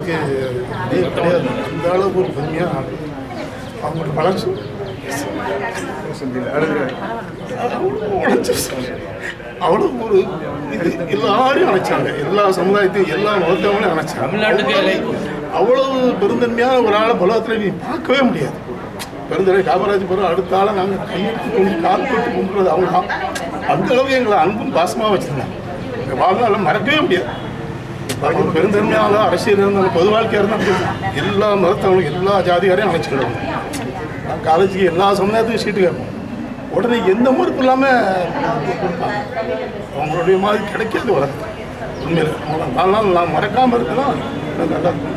இதே கிடையாது அந்த அளவுக்கு ஒரு பெருமையாக அவங்களோட வளர்ச்சி உழைச்சு அவ்வளோ ஒரு இது எல்லாரையும் அணைச்சாங்க எல்லா சமுதாயத்தையும் எல்லா மதத்தவங்களையும் அணைச்சாங்க தமிழ்நாட்டுக்கு அவ்வளவு பெருந்தன்மையான ஒரு ஆளை உலகத்தில் நீ பார்க்கவே முடியாது பெருந்தலை காமராஜ் பிறகு அடுத்த ஆளை நாங்கள் கையெழுத்து கொண்டு கால் போட்டு கும்பிடுறது அவங்க தான். அந்த அளவுக்கு எங்களை அன்பும் பாசமாக வச்சுருந்தாங்க எங்கள் வாழ்நாளில் மறக்கவே முடியாது அவங்க பெருந்தன்மையாக அரசியல் இருந்தாலும் பொது வாழ்க்கையாக இருந்தாலும் எல்லா மதத்தவங்களும் எல்லா ஜாதிகாரையும் அழைச்சிக்கிடுவாங்க நான் காலேஜுக்கு எல்லா சமுதாயத்துக்கும் சீட்டு கேட்போம் உடனே எந்த மறுப்பு இல்லாமல் கொடுப்பாங்க அவங்களுடைய மாதிரி கிடைக்காது உலகத்தில் உண்மையில் அவங்க வாழ்நாள் நான் மறக்காமல் இருக்கலாம் நல்லா இருக்கும்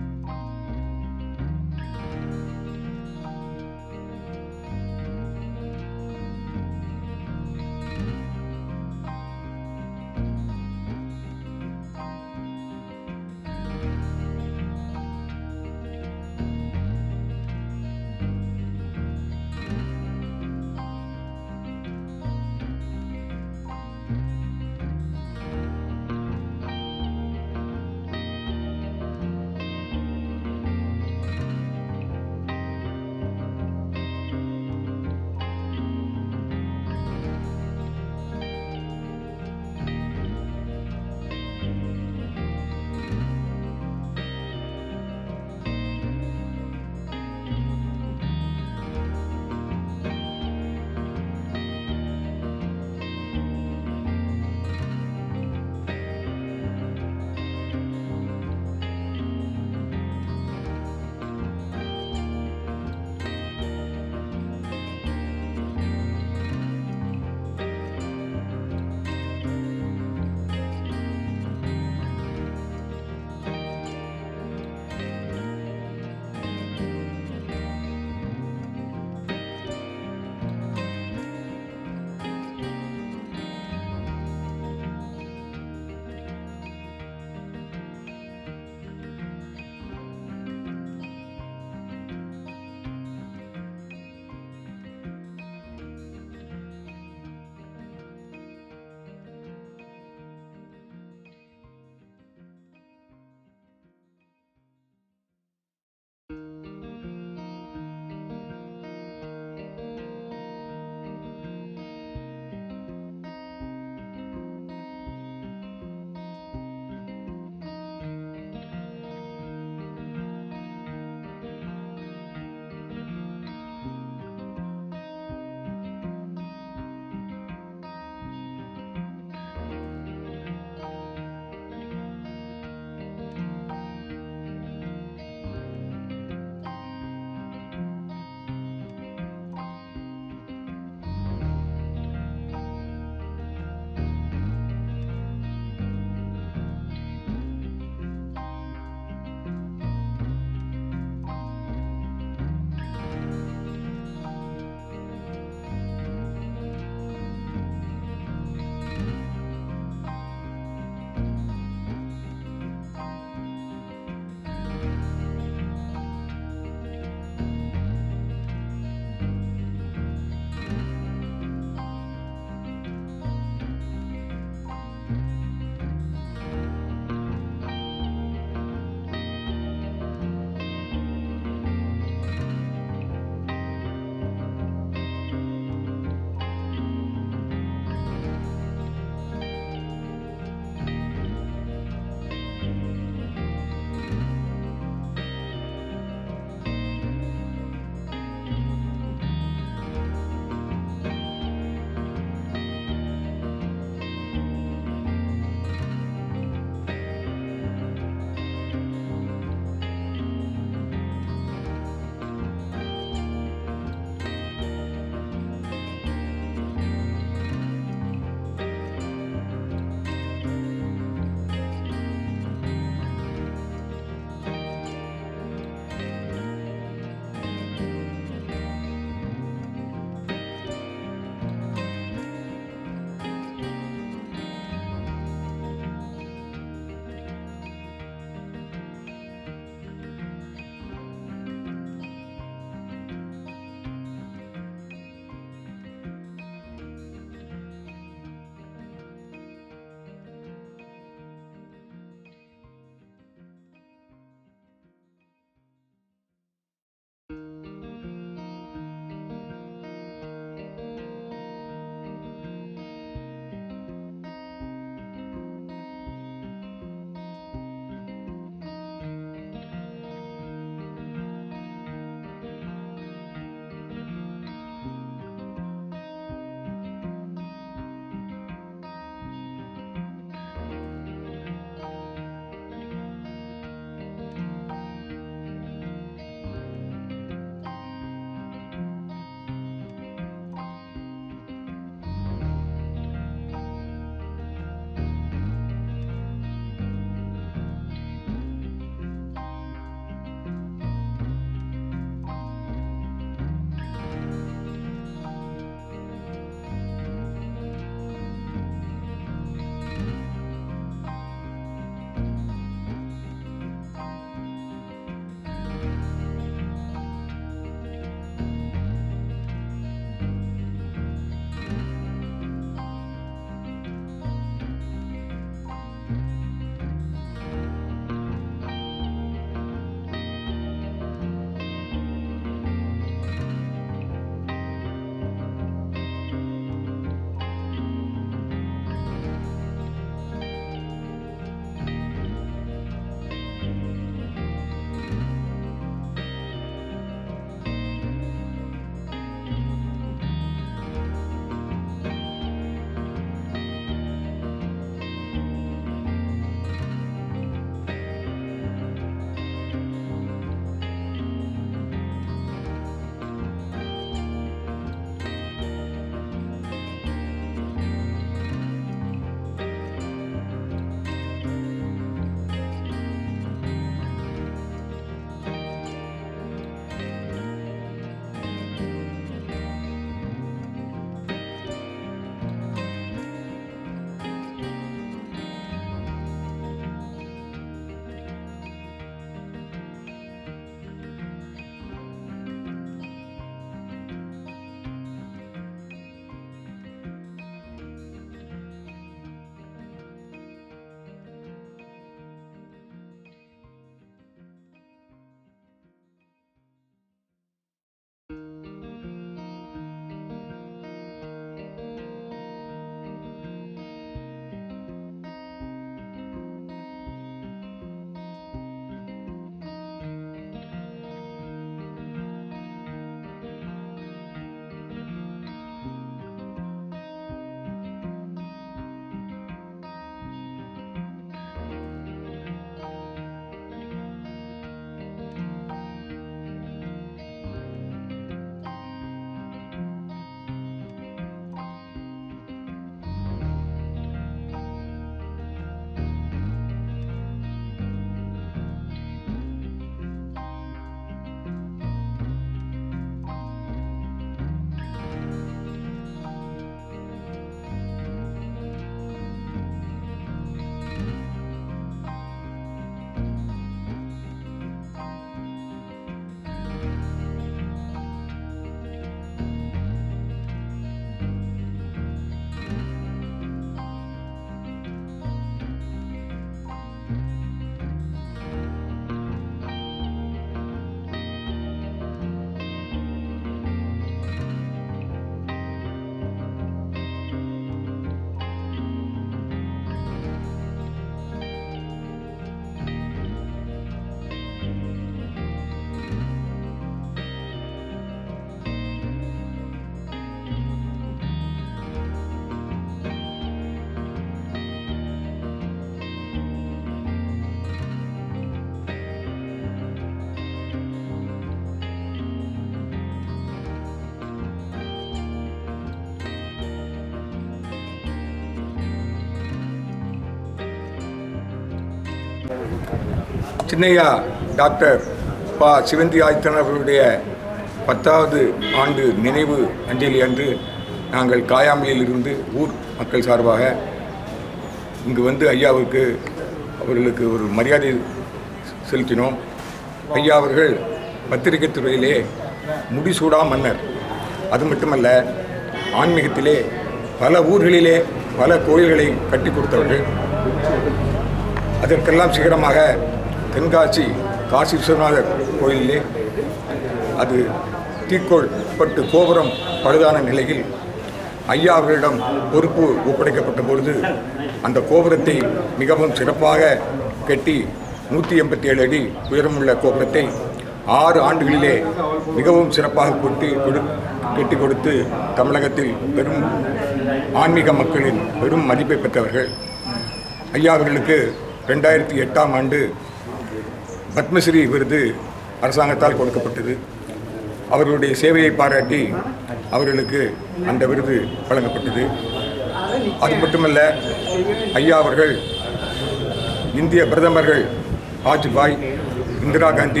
சின்னையா டாக்டர் பா சிவந்தி ஆதித்தன் அவர்களுடைய பத்தாவது ஆண்டு நினைவு அஞ்சலி அன்று நாங்கள் காயாமலில் இருந்து ஊர் மக்கள் சார்பாக இங்கு வந்து ஐயாவுக்கு அவர்களுக்கு ஒரு மரியாதை செலுத்தினோம் ஐயா அவர்கள் பத்திரிகைத் துறையிலே முடிசூடா மன்னர் அது மட்டுமல்ல ஆன்மீகத்திலே பல ஊர்களிலே பல கோயில்களை கட்டி கொடுத்தவர்கள் அதற்கெல்லாம் சிகரமாக தென்காசி காசி விஸ்வநாதர் கோயிலிலே அது தீக்கோள் பட்டு கோபுரம் பழுதான நிலையில் ஐயா அவர்களிடம் பொறுப்பு ஒப்படைக்கப்பட்ட பொழுது அந்த கோபுரத்தை மிகவும் சிறப்பாக கட்டி நூற்றி எண்பத்தி ஏழு அடி உயரமுள்ள கோபுரத்தை ஆறு ஆண்டுகளிலே மிகவும் சிறப்பாக கொட்டி கொடு கட்டி கொடுத்து தமிழகத்தில் பெரும் ஆன்மீக மக்களின் பெரும் மதிப்பை பெற்றவர்கள் ஐயா அவர்களுக்கு ரெண்டாயிரத்தி எட்டாம் ஆண்டு பத்மஸ்ரீ விருது அரசாங்கத்தால் கொடுக்கப்பட்டது அவர்களுடைய சேவையை பாராட்டி அவர்களுக்கு அந்த விருது வழங்கப்பட்டது அது மட்டுமல்ல ஐயா அவர்கள் இந்திய பிரதமர்கள் வாஜ்பாய் இந்திரா காந்தி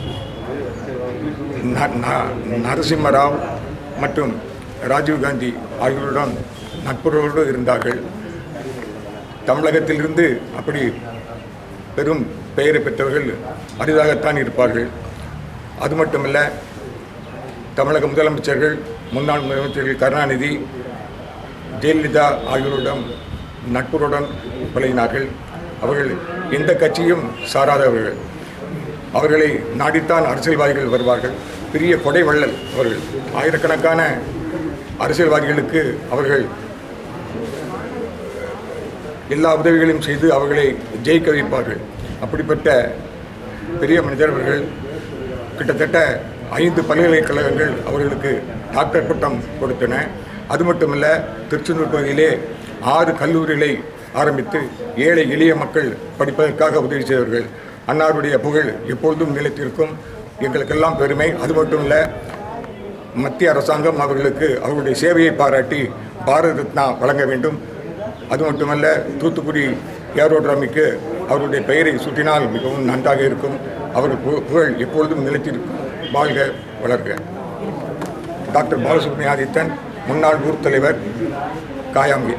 ந- ந- நரசிம்மராவ் மற்றும் ராஜீவ்காந்தி ஆகியோருடன் நட்புறவோடு இருந்தார்கள் தமிழகத்திலிருந்து அப்படி பெரும் பெயரை பெற்றவர்கள் அரிதாகத்தான் இருப்பார்கள் அது மட்டுமல்ல தமிழக முதலமைச்சர்கள் முன்னாள் முதலமைச்சர்கள் கருணாநிதி ஜெயலலிதா ஆகியோருடன் நட்புறவுடன் பழகினார்கள் அவர்கள் எந்த கட்சியும் சாராதவர்கள் அவர்களை நாடித்தான் அரசியல்வாதிகள் வருவார்கள் பெரிய கொடை வள்ளல் அவர்கள் ஆயிரக்கணக்கான அரசியல்வாதிகளுக்கு அவர்கள் எல்லா உதவிகளையும் செய்து அவர்களை ஜெயிக்க வைப்பார்கள் அப்படிப்பட்ட பெரிய மனிதர் அவர்கள் கிட்டத்தட்ட ஐந்து பல்கலைக்கழகங்கள் அவர்களுக்கு டாக்டர் பட்டம் கொடுத்தன அது மட்டுமல்ல திருச்செந்தூர் பகுதியிலே ஆறு கல்லூரிகளை ஆரம்பித்து ஏழை எளிய மக்கள் படிப்பதற்காக உதவி செய்தவர்கள் அன்னாருடைய புகழ் எப்பொழுதும் நிலைத்திருக்கும் எங்களுக்கெல்லாம் பெருமை அது மட்டுமல்ல மத்திய அரசாங்கம் அவர்களுக்கு அவர்களுடைய சேவையை பாராட்டி பாரத ரத்னா வழங்க வேண்டும் அது மட்டுமல்ல தூத்துக்குடி ஏரோட்ராமிக்கு அவருடைய பெயரை சுட்டினால் மிகவும் நன்றாக இருக்கும் அவர் பு- புகழ் எப்பொழுதும் நிலைத்திருக்கும் வாழ்க வளர்க டாக்டர் பாலசுப்ரமணிய ஆதித்தன் முன்னாள் ஊர் தலைவர் காயாம்பி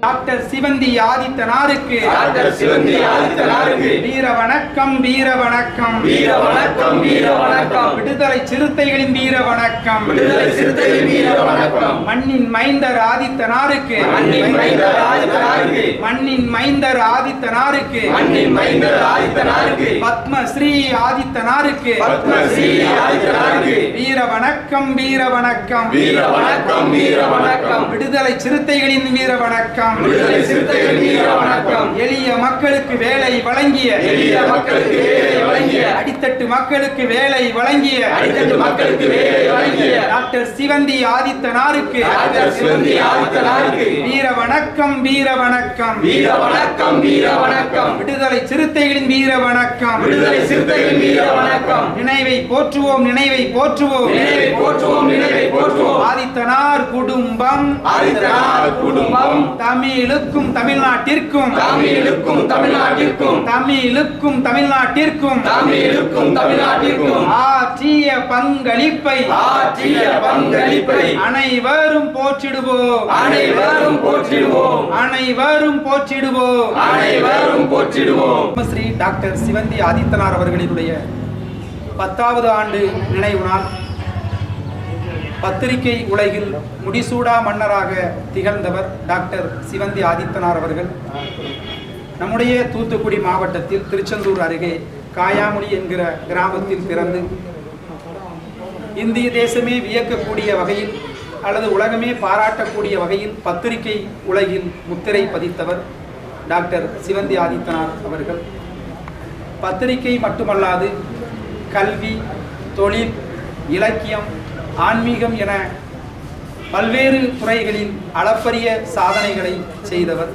டாக்டர் சிவந்தி ஆதித்தனாருக்கு டாக்டர் சிவந்தி ஆதித்தனாருக்கு வீர வணக்கம் வீர வணக்கம் வீர வணக்கம் வீர வணக்கம் விடுதலை சிறுத்தைகளின் வீர வணக்கம் விடுதலை சிறுத்தைகள் வீர வணக்கம் மண்ணின் மைந்தர் ஆதித்தனாருக்கு மண்ணின் மைந்தர் ஆதித்தனாருக்கு மண்ணின் மைந்தர் ஆதித்தனாருக்கு மண்ணின் மைந்தர் ஆதித்தனாருக்கு பத்மஸ்ரீ ஆதித்தனாருக்கு பத்மஸ்ரீ ஆதித்தனாருக்கு வீர வணக்கம் வீர வணக்கம் வீர வணக்கம் வீர வணக்கம் விடுதலை சிறுத்தைகளின் வீர வணக்கம் விடுதலை சிறுத்தைகள் வீர வணக்கம் எளிய மக்களுக்கு வேலை வழங்கிய எளிய மக்களுக்கு வேலை வழங்கிய அடித்தட்டு மக்களுக்கு வேலை வழங்கிய அடித்தட்டு மக்களுக்கு வேலை வழங்கிய டாக்டர் சிவந்தி ஆதித்தனாருக்கு டாக்டர் சிவந்தி ஆதித்தனாருக்கு வீர வணக்கம் வீர வணக்கம் வீர வணக்கம் வீர வணக்கம் விடுதலை சிறுத்தைகளின் வீர வணக்கம் விடுதலை சிறுத்தைகள் வீர வணக்கம் நினைவை போற்றுவோம் நினைவை போற்றுவோம் நினைவை போற்றுவோம் நினைவை போற்றுவோம் ஆதித்தனார் குடும்பம் ஆதித்தனார் குடும்பம் தமிழுக்கும் தமிழ்நாட்டிற்கும் தமிழுக்கும் தமிழ்நாட்டிற்கும் தமிழுக்கும் தமிழ்நாட்டிற்கும் தமிழுக்கும் தமிழ்நாட்டிற்கும் ஆற்றிய பங்களிப்பை ஆற்றிய பங்களிப்பை அனைவரும் போற்றிடுவோம் அனைவரும் போற்றிடுவோம் அனைவரும் போற்றிடுவோம் அனைவரும் போற்றிடுவோம் ஸ்ரீ டாக்டர் சிவந்தி ஆதித்தனார் அவர்களினுடைய பத்தாவது ஆண்டு நினைவு நாள் பத்திரிகை உலகில் முடிசூடா மன்னராக திகழ்ந்தவர் டாக்டர் சிவந்தி ஆதித்தனார் அவர்கள் நம்முடைய தூத்துக்குடி மாவட்டத்தில் திருச்செந்தூர் அருகே காயாமுனி என்கிற கிராமத்தில் பிறந்து இந்திய தேசமே வியக்கக்கூடிய வகையில் அல்லது உலகமே பாராட்டக்கூடிய வகையில் பத்திரிகை உலகில் முத்திரை பதித்தவர் டாக்டர் சிவந்தி ஆதித்தனார் அவர்கள் பத்திரிகை மட்டுமல்லாது கல்வி தொழில் இலக்கியம் ஆன்மீகம் என பல்வேறு துறைகளில் அளப்பரிய சாதனைகளை செய்தவர்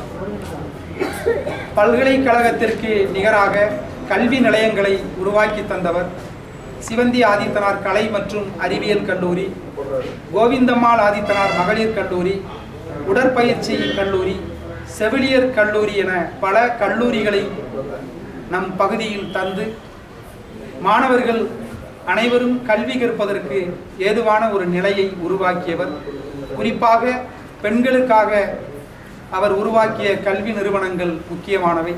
பல்கலைக்கழகத்திற்கு நிகராக கல்வி நிலையங்களை உருவாக்கி தந்தவர் சிவந்தி ஆதித்தனார் கலை மற்றும் அறிவியல் கல்லூரி கோவிந்தம்மாள் ஆதித்தனார் மகளிர் கல்லூரி உடற்பயிற்சி கல்லூரி செவிலியர் கல்லூரி என பல கல்லூரிகளை நம் பகுதியில் தந்து மாணவர்கள் அனைவரும் கல்வி கற்பதற்கு ஏதுவான ஒரு நிலையை உருவாக்கியவர் குறிப்பாக பெண்களுக்காக அவர் உருவாக்கிய கல்வி நிறுவனங்கள் முக்கியமானவை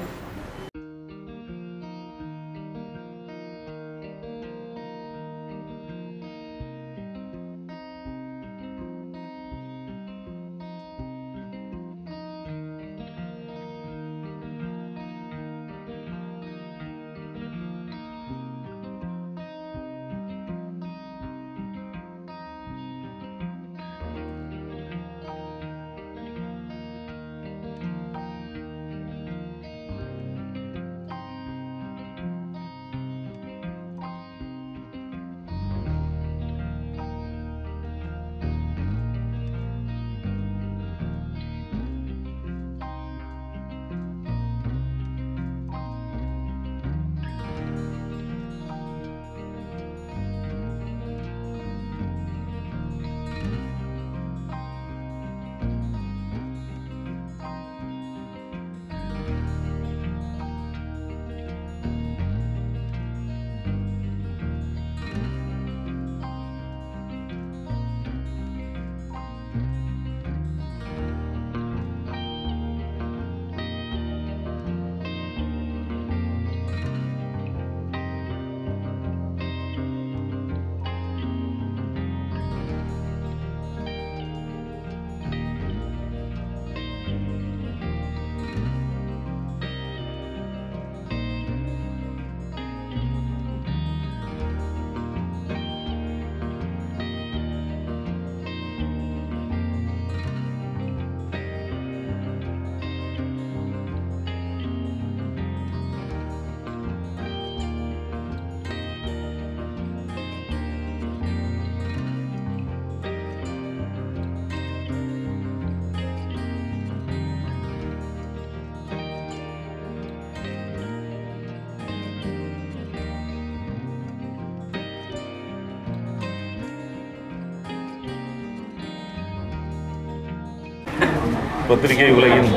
பத்திரிகை உலகின்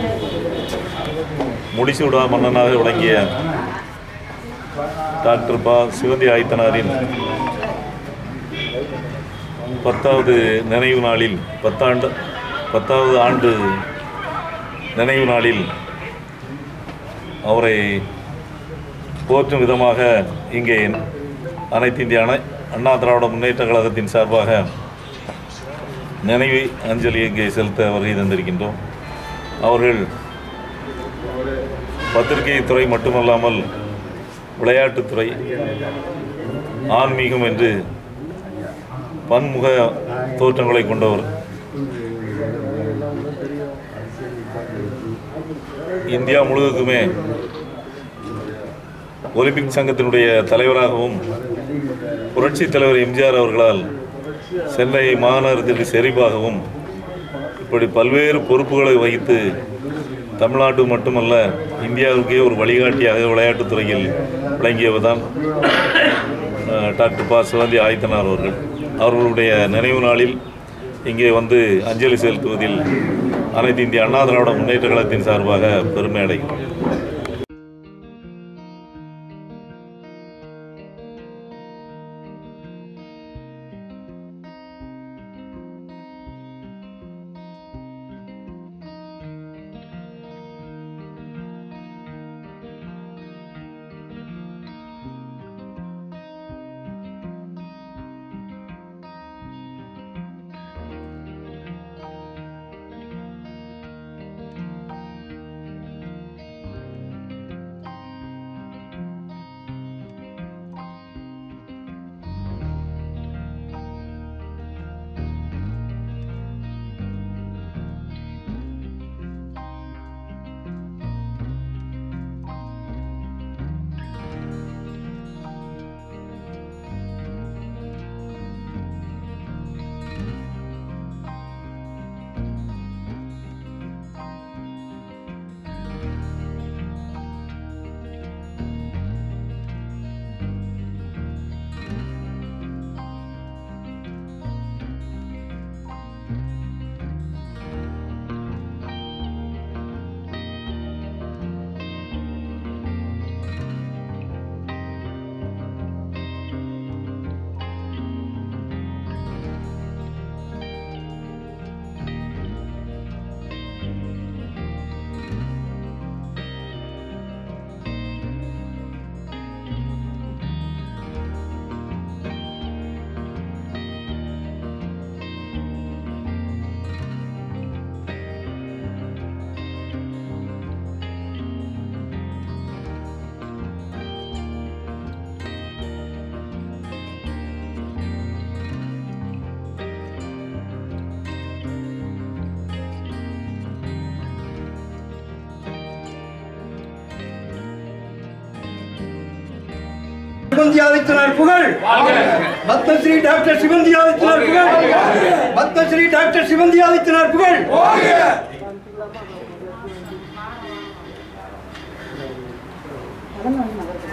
முடிசூடா மன்னனாக விளங்கிய டாக்டர் பா சிவந்தி ஆதித்தனாரின் பத்தாவது நினைவு நாளில் பத்தாண்டு பத்தாவது ஆண்டு நினைவு நாளில் அவரை போற்றும் விதமாக இங்கே அனைத்து இந்திய அணை அண்ணா திராவிட முன்னேற்ற கழகத்தின் சார்பாக நினைவு அஞ்சலி இங்கே செலுத்த வருகை தந்திருக்கின்றோம் அவர்கள் பத்திரிகை துறை மட்டுமல்லாமல் விளையாட்டுத்துறை ஆன்மீகம் என்று பன்முக தோற்றங்களை கொண்டவர் இந்தியா முழுவதுக்குமே ஒலிம்பிக் சங்கத்தினுடைய தலைவராகவும் புரட்சித் தலைவர் எம்ஜிஆர் அவர்களால் சென்னை மாநகரத்திற்கு செறிவாகவும் இப்படி பல்வேறு பொறுப்புகளை வகித்து தமிழ்நாட்டு மட்டுமல்ல இந்தியாவுக்கே ஒரு வழிகாட்டியாக விளையாட்டுத்துறையில் விளங்கியவர் தான் டாக்டர் ப சிவந்தி ஆதித்தனார் அவர்கள் அவர்களுடைய நினைவு நாளில் இங்கே வந்து அஞ்சலி செலுத்துவதில் அனைத்து இந்திய அண்ணா திராவிட முன்னேற்ற கழகத்தின் சார்பாக பெருமை அடைகிறோம் சிவந்தி ஆதித்தனார் புகழ் பத்மஸ்ரீ டாக்டர் சிவந்தி ஆதித்தனார் புகழ் பத்மஸ்ரீ டாக்டர் சிவந்தி ஆதித்தனார் புகழ் வணக்கம்